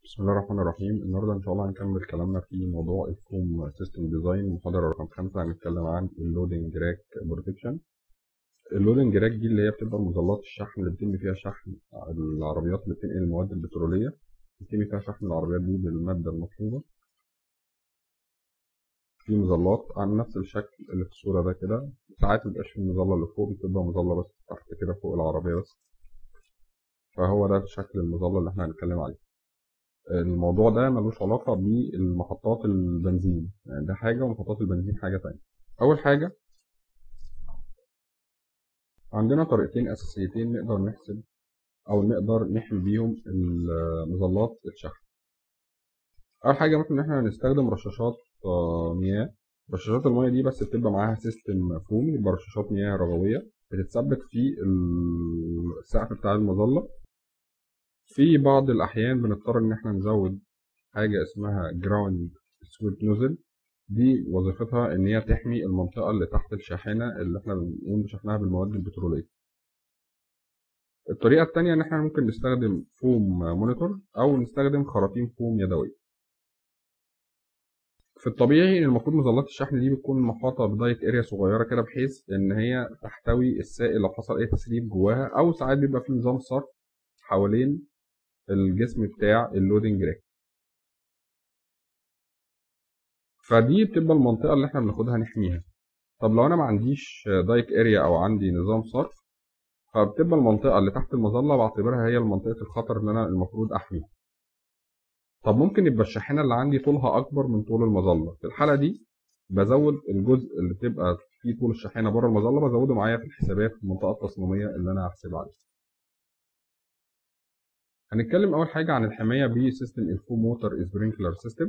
بسم الله الرحمن الرحيم النهارده ان شاء الله هنكمل كلامنا في موضوع الفوم سيستم ديزاين محاضرة رقم خمسة هنتكلم عن اللودنج راك بروتكشن اللودنج راك دي اللي هي بتبقى مظلات الشحن اللي بيتم فيها شحن العربيات اللي بتنقل المواد البترولية بيتم فيها شحن العربيات دي بالمادة المطلوبة في مظلات عن نفس الشكل اللي في الصورة ده كده ساعات مبيبقاش في المظلة اللي فوق بتبقى مظلة بس تحت كده فوق العربية بس فهو ده شكل المظلة اللي احنا هنتكلم عليه الموضوع ده ملوش علاقة بالمحطات البنزين يعني ده حاجة ومحطات البنزين حاجة تانية أول حاجة عندنا طريقتين أساسيتين نقدر نحسب أو نقدر نحمي بيهم مظلات الشحن أول حاجة ممكن إن إحنا نستخدم رشاشات مياه رشاشات المياه دي بس بتبقى معاها سيستم فوم يبقى رشاشات مياه رغوية بتتثبت في السقف بتاع المظلة في بعض الأحيان بنضطر إن إحنا نزود حاجة اسمها جراوند سويت نوزل دي وظيفتها إن هي تحمي المنطقة اللي تحت الشاحنة اللي إحنا بنقوم بشحنها بالمواد البترولية. الطريقة التانية إن إحنا ممكن نستخدم فوم مونيتور أو نستخدم خراطيم فوم يدوية. في الطبيعي المفروض مظلات الشحن دي بتكون محاطة بدايت اريا صغيرة كده بحيث إن هي تحتوي السائل لو حصل أي تسريب جواها أو ساعات بيبقى في نظام صرف حوالين الجسم بتاع اللودنج راك فدي بتبقى المنطقة اللي احنا بناخدها نحميها طب لو انا ما عنديش دايك اريا او عندي نظام صرف فبتبقى المنطقة اللي تحت المظلة بعتبرها هي منطقة الخطر اللي انا المفروض احميها طب ممكن يبقى الشاحنة اللي عندي طولها اكبر من طول المظلة في الحالة دي بزود الجزء اللي بتبقى فيه طول الشاحنة بره المظلة بزوده معايا في الحسابات في المنطقة التصميمية اللي انا هحسب عليها هنتكلم اول حاجه عن الحمايه بسيستم الفو موتور سبرينكلر سيستم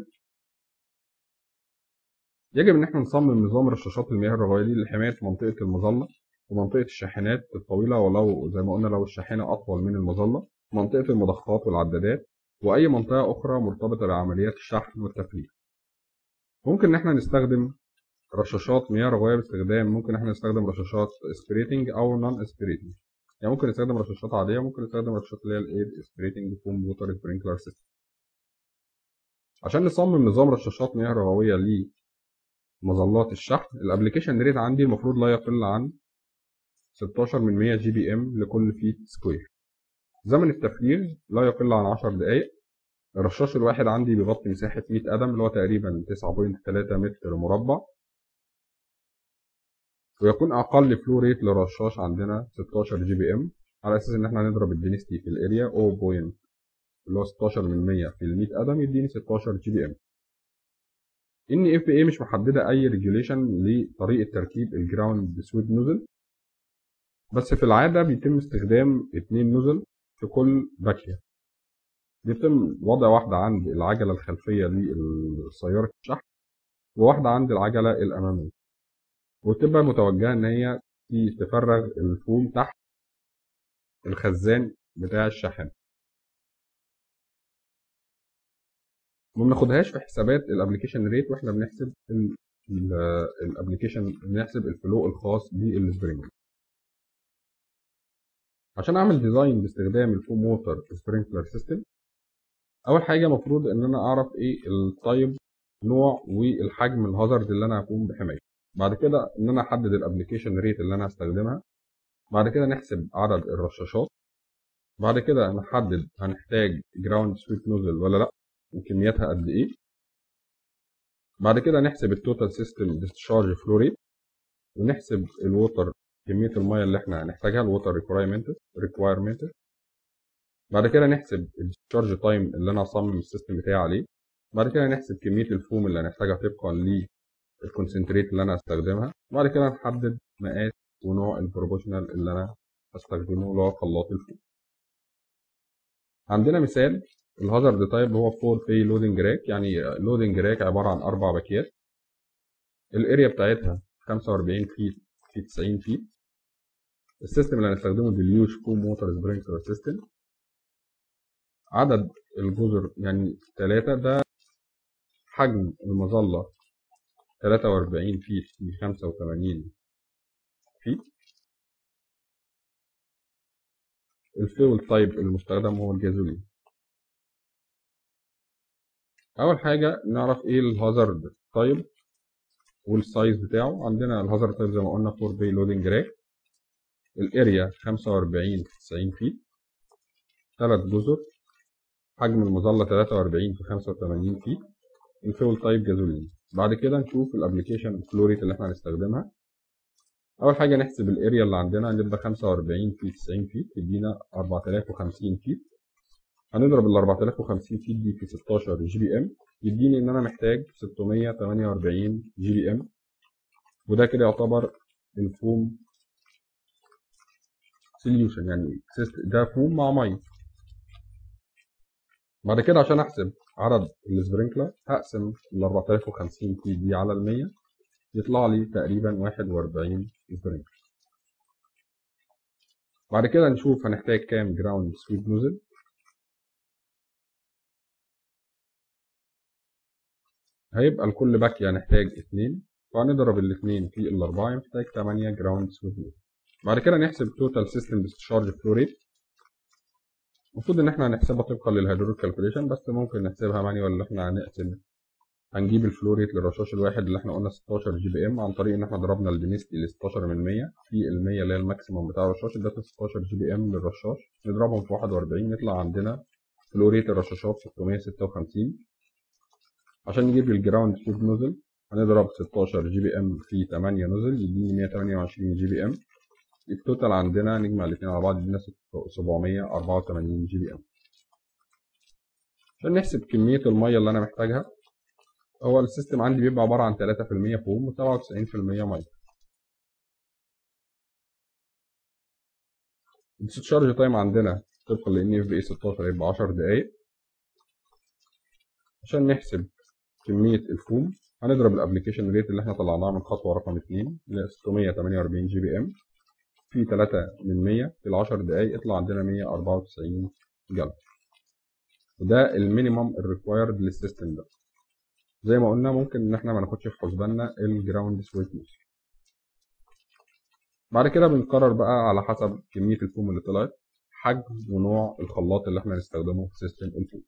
يجب ان احنا نصمم نظام رشاشات المياه الرغويه دي لحمايه منطقه المظله ومنطقه الشاحنات الطويله ولو زي ما قلنا لو الشاحنه اطول من المظله منطقه المضخات والعدادات واي منطقه اخرى مرتبطه بعمليات الشحن والتفريغ ممكن ان احنا نستخدم رشاشات مياه رغويه باستخدام ممكن احنا نستخدم رشاشات سبريتنج او نون سبريتنج يعني ممكن نستخدم رشاشات عاديه ممكن نستخدم رشاشات اللي هي الاير سبريتنج فوم ووتر سبرينكلر سيستم عشان نصمم نظام رشاشات مياه رغويه لمظلات الشحن الابلكيشن ريت عندي المفروض لا يقل عن 16 من 100 جي بي ام لكل فيت سكوير زمن التفريغ لا يقل عن 10 دقائق الرشاش الواحد عندي بيغطي مساحة 100 قدم اللي هو تقريبا 9.3 متر مربع ويكون اقل فلو ريت للرشاش عندنا 16 جي بي ام على اساس ان احنا نضرب الدينستي في الاريا 0. اللي هو 16 من 100 في ال 100 قدم يديني 16 جي بي ام ان اف اي مش محدده اي ريجوليشن لطريقه تركيب الجراوند سويت نوزل بس في العاده بيتم استخدام اتنين نوزل في كل باكيه بيتم وضع واحده عند العجله الخلفيه لسياره الشحن وواحده عند العجله الاماميه وتبقى متوجهة إن هي تفرغ الفوم تحت الخزان بتاع الشاحنة ما بناخدهاش في حسابات الابلكيشن ريت واحنا بنحسب الابلكيشن بنحسب الفلو الخاص بالسبرينج عشان اعمل ديزاين باستخدام الفوم ووتر سبرينكلر سيستم اول حاجه المفروض ان انا اعرف ايه التايب نوع والحجم الهازارد اللي انا هقوم بحمايته بعد كده ان انا احدد الابلكيشن ريت اللي انا هستخدمها بعد كده نحسب عدد الرشاشات بعد كده نحدد هنحتاج جراوند سويت نوزل ولا لا وكمياتها قد ايه بعد كده نحسب التوتال سيستم ديسشارج فلو ريت ونحسب الووتر كميه الميه اللي احنا هنحتاجها الووتر ريكوايرمنت ريكوايرمنت بعد كده نحسب الديسشارج تايم اللي انا هصمم السيستم بتاعي عليه بعد كده نحسب كميه الفوم اللي هنحتاجها طبقا الكونسنتريت اللي انا هستخدمها وبعد كده نحدد مقاس ونوع البروبوشنال اللي انا هستخدمه اللي هو خلاط الفوم عندنا مثال الهازارد تايب هو 4 في لودنج راك يعني لودنج راك عباره عن اربع باكيات الاريا بتاعتها 45 فيت في 90 فيت السيستم اللي هنستخدمه ديليوش فوم ووتر سبرينكلر سيستم عدد الجزر يعني ثلاثة ده حجم المظلة 43 فيت في 85 فيت الفيول تايب المستخدم هو الجازولين اول حاجه نعرف ايه الهازارد تايب والسايز بتاعه عندنا الهازارد تايب زي ما قلنا فور باي لودنج راك الاريا 45 في 90 فيت ثلاث جزر حجم المظله 43 في 85 فيت الفيول تايب جازولين بعد كده نشوف الابلكيشن فلوريت اللي احنا هنستخدمها اول حاجه نحسب الاريا اللي عندنا هنبقى 45 في 90 فيت تدينا 4050 فيت هنضرب ال 4050 فيت دي في 16 جي بي ام يديني ان انا محتاج 648 جي بي ام وده كده يعتبر الفوم سوليوشن يعني ده فوم مع ميه بعد كده عشان احسب عدد السبرينكلر هقسم ال 4050 فيت دي على ال 100 يطلع لي تقريبا 41 سبرينكلر بعد كده نشوف هنحتاج كام جراوند سويب نوزل هيبقى لكل باكية هنحتاج اتنين فهنضرب الاتنين في الأربعة محتاج تمانية جراوند سويب نوزل بعد كده نحسب توتال سيستم ديسشارج فلو ريت المفروض ان احنا هنحسبها طبقا للهيدروليك كالكوليشن بس ممكن نحسبها مانيوال اللي احنا هنقسم هنجيب الفلو ريت للرشاش الواحد اللي احنا قلنا 16 جي بي ام عن طريق ان احنا ضربنا الدينستي ل 16 من 100 في ال 100 اللي هي الماكسيموم بتاع الرشاش ده 16 جي بي ام للرشاش نضربهم في 41 يطلع عندنا فلو ريت الرشاشات 656 عشان نجيب الجراوند فود نوزل هنضرب 16 جي بي ام في 8 نوزل يديني 128 جي بي ام التوتال عندنا نجمع الاثنين على بعض يدينا 784 جي بي ام عشان نحسب كمية المية اللي أنا محتاجها هو السيستم عندي بيبقى عبارة عن 3% فوم و97% مية الديسشارج تايم عندنا طبقا ل اف بي 16 هيبقى 10 دقايق عشان نحسب كمية الفوم هنضرب الابلكيشن ريت اللي احنا طلعناه من خطوة رقم 2 اللي هي 648 جي بي ام في 3 من 100 في ال 10 دقايق يطلع عندنا 194 جلد وده المينيمم الريكوايرد للسيستم ده زي ما قلنا ممكن ان احنا ما ناخدش في حسباننا الجراوند سويتنس بعد كده بنقرر بقى على حسب كمية الفوم اللي طلعت حجم ونوع الخلاط اللي احنا هنستخدمه في سيستم الفوم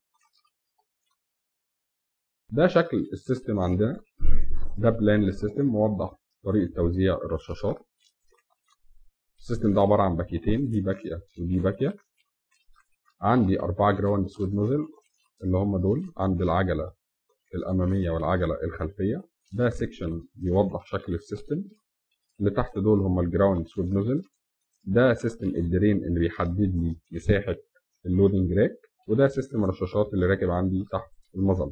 ده شكل السيستم عندنا ده بلان للسيستم موضح طريقة توزيع الرشاشات السيستم ده عبارة عن باكيتين دي باكية ودي باكية عندي أربعة جراوند سويد نوزل اللي هم دول عند العجلة الأمامية والعجلة الخلفية ده سيكشن بيوضح شكل السيستم اللي تحت دول هم الجراوند سويد نوزل ده سيستم الدرين اللي بيحدد لي مساحة اللودنج راك وده سيستم الرشاشات اللي راكب عندي تحت المظلة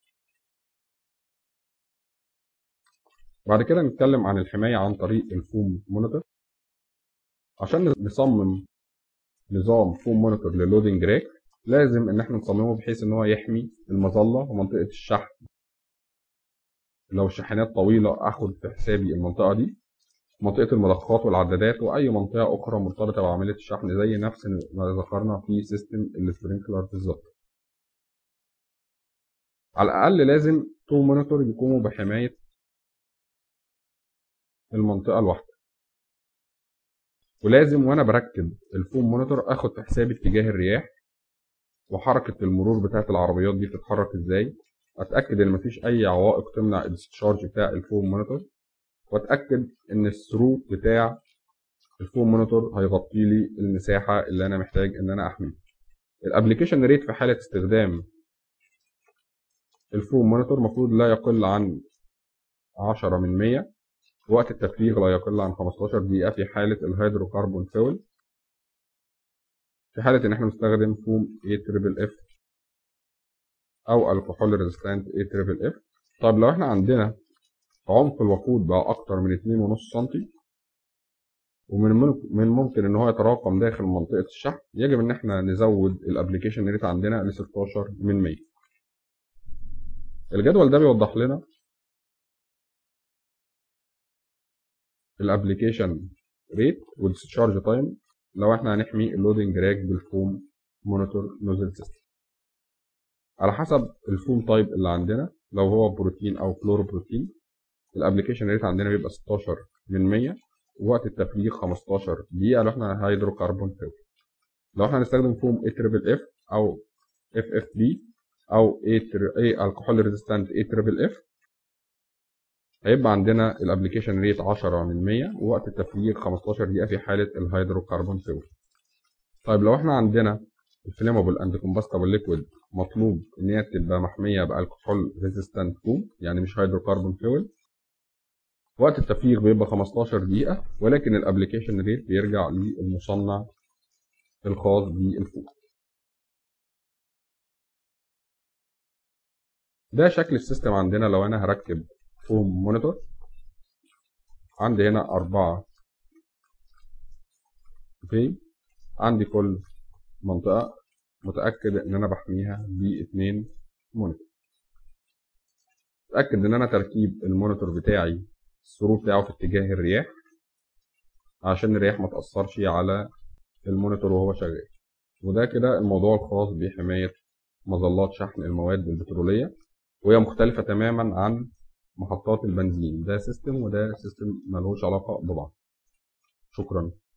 بعد كده نتكلم عن الحماية عن طريق الفوم مونيتور عشان نصمم نظام فوم مونيتور للودنج راك لازم ان احنا نصممه بحيث ان هو يحمي المظله ومنطقه الشحن لو الشاحنات طويله اخد في حسابي المنطقه دي منطقه المضخات والعدادات واي منطقه اخرى مرتبطه بعمليه الشحن زي نفس ما ذكرنا في سيستم السبرينكلر بالظبط على الاقل لازم تو مونيتور يقوموا بحمايه المنطقه الواحده ولازم وانا بركب الفوم مونيتور اخد في حسابي اتجاه الرياح وحركة المرور بتاعت العربيات دي بتتحرك ازاي اتأكد ان مفيش اي عوائق تمنع الديسشارج بتاع الفوم مونيتور واتأكد ان الثرو بتاع الفوم مونيتور هيغطي لي المساحة اللي انا محتاج ان انا احميها الابلكيشن ريت في حالة استخدام الفوم مونيتور المفروض لا يقل عن 10 من 100 وقت التفريغ لا يقل عن 15 دقيقة في حالة الهيدروكربون فيول في حالة إن إحنا بنستخدم فوم A تريبل F أو الكحول ريزيستانت A تريبل F طيب لو إحنا عندنا عمق الوقود بقى أكتر من 2.5 سنتي ومن من الممكن إن هو يتراكم داخل منطقة الشحن يجب إن إحنا نزود الأبلكيشن ريت عندنا ل 16 من 100 الجدول ده بيوضح لنا الابلكيشن ريت والديسشارج تايم لو احنا هنحمي اللودنج راك بالفوم مونيتور نوزل سيستم على حسب الفوم تايب اللي عندنا لو هو بروتين او فلورو بروتين الابلكيشن ريت عندنا بيبقى 16 من 100 ووقت التفريغ 15 دقيقة لو احنا هيدروكربون فيل لو احنا هنستخدم فوم اي تريبل اف او اف اف بي او اي اي الكحول ريزيستنت اي تريبل اف هيبقى عندنا الابلكيشن ريت 10 من 100 ووقت التفريغ 15 دقيقه في حاله الهيدروكربون فيول طيب لو احنا عندنا الفليمبل اند كومباستبل ليكويد مطلوب ان هي تبقى محميه بالكحول ريزيستنت كوب يعني مش هيدروكربون فيول وقت التفريغ بيبقى 15 دقيقة ولكن الابلكيشن ريت بيرجع للمصنع الخاص بالفوق ده شكل السيستم عندنا لو انا هركب فوم مونيتور عندي هنا أربعة في عندي كل منطقة متأكد إن أنا بحميها باتنين مونيتور متأكد إن أنا تركيب المونيتور بتاعي السرور بتاعه في اتجاه الرياح عشان الرياح ما تأثرش على المونيتور وهو شغال وده كده الموضوع الخاص بحماية مظلات شحن المواد البترولية وهي مختلفة تماما عن محطات البنزين ده سيستم وده سيستم ملهوش علاقة ببعض شكرا